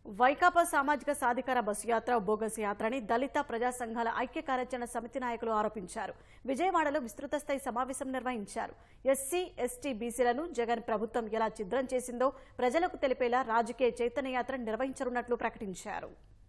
వైకాపా సామాజిక సాధికార బస్సు యాత్ర బోగస్ యాత్రని దళిత ప్రజా సంఘాల ఐక్య కార్యాచరణ సమితి నాయకులు ఆరోపించారు విజయవాడలో విస్తృత స్థాయి సమావేశం నిర్వహించారు ఎస్సీ ఎస్టీ బీసీలను జగన్ ప్రభుత్వం ఎలా ఛిద్రం చేసిందో ప్రజలకు తెలిపేలా రాజకీయ చైతన్య యాత్ర నిర్వహించనున్నట్లు ప్రకటించారు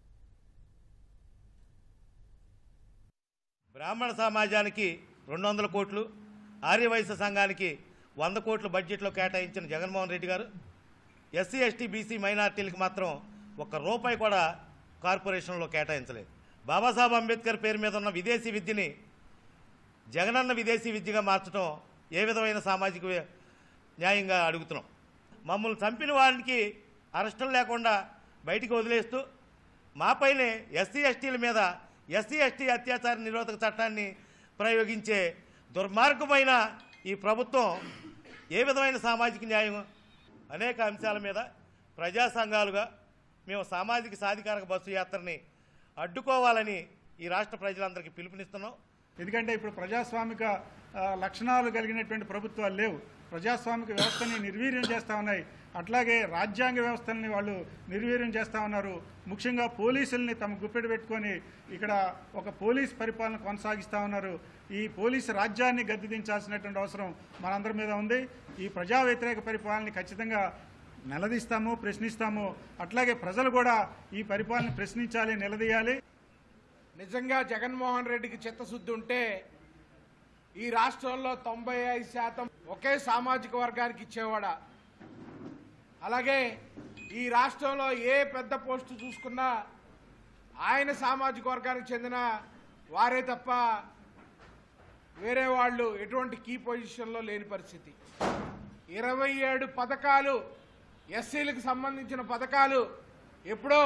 బ్రాహ్మణ సమాజానికి రెండు వందల కోట్లు ఆర్యవైశ్య సంఘానికి వంద కోట్ల బడ్జెట్లో కేటాయించిన జగన్మోహన్ రెడ్డి గారు ఎస్సీ ఎస్టీ బీసీ మైనార్టీలకు మాత్రం ఒక్క రూపాయి కూడా కార్పొరేషన్లో కేటాయించలేదు బాబాసాహెబ్ అంబేద్కర్ పేరు మీద ఉన్న విదేశీ విద్యని జగనన్న విదేశీ విద్యగా మార్చడం ఏ విధమైన సామాజిక వ్య- న్యాయంగా అడుగుతున్నాం మమ్మల్ని చంపిన వారికి అరెస్టులు లేకుండా బయటికి వదిలేస్తూ మాపైనే ఎస్సీ ఎస్టీల మీద ఎస్సీ ఎస్టీ అత్యాచార నిరోధక చట్టాన్ని ప్రయోగించే దుర్మార్గమైన ఈ ప్రభుత్వం ఏ విధమైన సామాజిక న్యాయం అనేక అంశాల మీద ప్రజా సంఘాలుగా మేము సామాజిక సాధికారక బస్సు యాత్రని అడ్డుకోవాలని ఈ రాష్ట్ర ప్రజలందరికీ పిలుపునిస్తున్నాం ఎందుకంటే ఇప్పుడు ప్రజాస్వామిక ఆ, లక్షణాలు కలిగినటువంటి ప్రభుత్వాలు లేవు ప్రజాస్వామిక వ్యవస్థని నిర్వీర్యం చేస్తూ ఉన్నాయి అట్లాగే రాజ్యాంగ వ్యవస్థల్ని వాళ్ళు నిర్వీర్యం చేస్తూ ఉన్నారు ముఖ్యంగా పోలీసుల్ని తమ గుప్పెడు పెట్టుకొని ఇక్కడ ఒక పోలీస్ పరిపాలన కొనసాగిస్తూ ఉన్నారు ఈ పోలీసు రాజ్యాన్ని గద్దెదించాల్సినటువంటి అవసరం మనందరి మీద ఉంది ఈ ప్రజా వ్యతిరేక పరిపాలనని ఖచ్చితంగా నిలదీస్తాము ప్రశ్నిస్తాము అట్లాగే ప్రజలు కూడా ఈ పరిపాలన ప్రశ్నించాలి నిలదీయాలి నిజంగా జగన్మోహన్ రెడ్డికి చిత్తశుద్ధి ఉంటే ఈ రాష్ట్రంలో తొంభై ఐదు శాతం ఒకే సామాజిక వర్గానికి ఇచ్చేవాడా అలాగే ఈ రాష్ట్రంలో ఏ పెద్ద పోస్టు చూసుకున్నా ఆయన సామాజిక వర్గానికి చెందిన వారే తప్ప వేరే వాళ్ళు ఎటువంటి కీ పొజిషన్లో లేని పరిస్థితి ఇరవై ఏడు పథకాలు ఎస్సీలకు సంబంధించిన పథకాలు ఎప్పుడో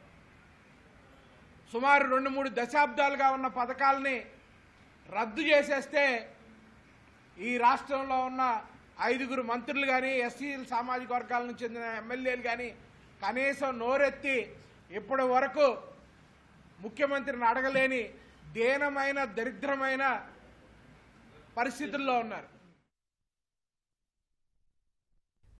సుమారు రెండు మూడు దశాబ్దాలుగా ఉన్న పథకాలని రద్దు చేసేస్తే ఈ రాష్ట్రంలో ఉన్న ఐదుగురు మంత్రులు కానీ ఎస్సీ సామాజిక వర్గాలకు చెందిన ఎమ్మెల్యేలు కానీ కనీసం నోరెత్తి ఇప్పటి వరకు ముఖ్యమంత్రిని అడగలేని దీనమైన దరిద్రమైన పరిస్థితుల్లో ఉన్నారు